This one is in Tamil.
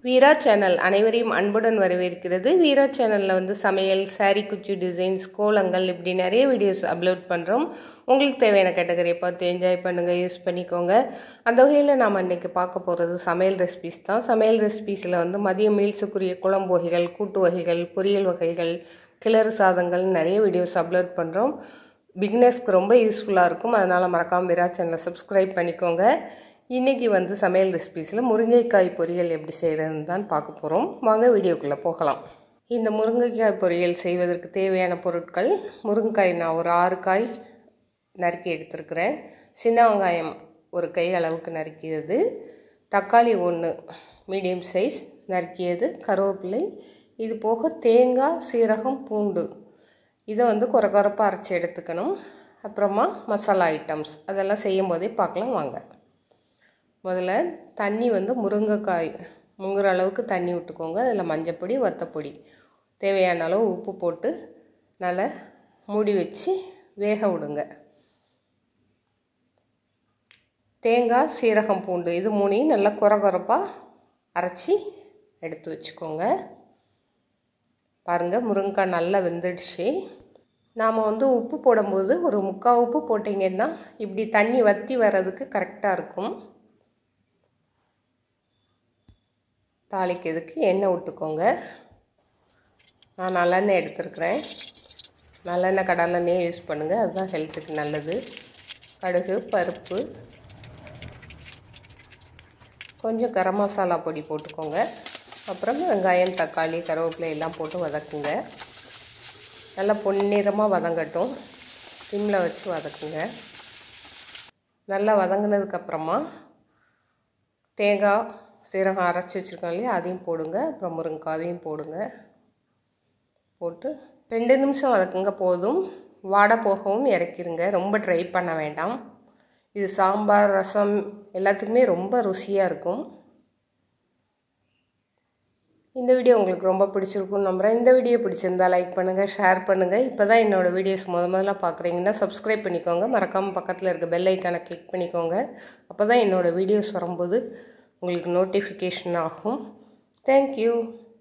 வீரா சேனல் அனைவரையும் அன்புடன் வரவேற்கிறது வீரா சேனலில் வந்து சமையல் சாரீ குச்சி டிசைன்ஸ் கோலங்கள் இப்படி நிறைய வீடியோஸ் அப்லோட் பண்ணுறோம் உங்களுக்கு தேவையான கேட்டகரியை பார்த்து என்ஜாய் பண்ணுங்கள் யூஸ் பண்ணிக்கோங்க அந்த வகையில் நாம் இன்றைக்கி பார்க்க போகிறது சமையல் ரெசிபிஸ் தான் சமையல் ரெசிபிஸில் வந்து மதிய மீல்ஸுக்குரிய குழம்பு வகைகள் கூட்டு வகைகள் பொரியல் வகைகள் கிளறு சாதங்கள் நிறைய வீடியோஸ் அப்லோட் பண்ணுறோம் பிக்னஸ்க்கு ரொம்ப யூஸ்ஃபுல்லாக இருக்கும் அதனால் மறக்காமல் வீரா சேனலை சப்ஸ்கிரைப் பண்ணிக்கோங்க இன்றைக்கி வந்து சமையல் ரெசிபீஸில் முருங்கைக்காய் பொரியல் எப்படி செய்கிறதுன்னு தான் பார்க்க போகிறோம் வாங்க வீடியோக்குள்ளே போகலாம் இந்த முருங்கைக்காய் பொரியல் செய்வதற்கு தேவையான பொருட்கள் முருங்கைக்காய் நான் ஒரு ஆறு காய் நறுக்கி எடுத்துருக்கிறேன் சின்ன வெங்காயம் ஒரு கை அளவுக்கு நறுக்கியது தக்காளி ஒன்று மீடியம் சைஸ் நறுக்கியது கருவேப்பிலை இது போக தேங்காய் சீரகம் பூண்டு இதை வந்து குறை குறைப்பாக அரைச்சி எடுத்துக்கணும் அப்புறமா மசாலா ஐட்டம்ஸ் அதெல்லாம் செய்யும் போதே பார்க்கலாம் வாங்க முதல்ல தண்ணி வந்து முருங்கைக்காய் முங்குற அளவுக்கு தண்ணி விட்டுக்கோங்க அதில் மஞ்சப்பொடி வத்தப்பொடி தேவையான அளவு உப்பு போட்டு நல்லா மூடி வச்சு வேக விடுங்க தேங்காய் சீரகம் பூண்டு இது மூணையும் நல்லா குறை குறைப்பாக அரைச்சி எடுத்து வச்சுக்கோங்க பாருங்கள் முருங்கைக்காய் நல்லா வெந்துடுச்சு நாம் வந்து உப்பு போடும்போது ஒரு முக்கால் உப்பு போட்டிங்கன்னா இப்படி தண்ணி வற்றி வர்றதுக்கு கரெக்டாக இருக்கும் தாளிக்கிறதுக்கு எண்ணெய் விட்டுக்கோங்க நான் நல்லெண்ணெய் எடுத்துருக்குறேன் நல்லெண்ணெய் கடலெண்ணெய் யூஸ் பண்ணுங்கள் அதுதான் ஹெல்த்துக்கு நல்லது கடுகு பருப்பு கொஞ்சம் கரம் மசாலா பொடி போட்டுக்கோங்க அப்புறம் வெங்காயம் தக்காளி கருவேப்பிலை எல்லாம் போட்டு வதக்குங்க நல்லா பொன்னிறமாக வதங்கட்டும் சிம்மில் வச்சு வதக்குங்க நல்லா வதங்கினதுக்கப்புறமா தேங்காய் சீரகம் அரைச்சி வச்சுருக்கோம் இல்லையா அதையும் போடுங்க அப்புறம் முருங்கைக்காவையும் போடுங்க போட்டு ரெண்டு நிமிஷம் வதக்குங்க போதும் வாடை போகவும் இறக்கிருங்க ரொம்ப ட்ரை பண்ண வேண்டாம் இது சாம்பார் ரசம் எல்லாத்துக்குமே ரொம்ப ருசியாக இருக்கும் இந்த வீடியோ உங்களுக்கு ரொம்ப பிடிச்சிருக்கும்னு நம்புகிறேன் இந்த வீடியோ பிடிச்சிருந்தா லைக் பண்ணுங்கள் ஷேர் பண்ணுங்கள் இப்போ தான் என்னோடய வீடியோஸ் முத முதல்ல பார்க்குறீங்கன்னா சப்ஸ்கிரைப் பண்ணிக்கோங்க மறக்காமல் பக்கத்தில் இருக்க பெல் ஐக்கானை கிளிக் பண்ணிக்கோங்க அப்போ தான் என்னோடய வீடியோஸ் வரும்போது உங்களுக்கு நோட்டிஃபிகேஷன் ஆகும் தேங்க்யூ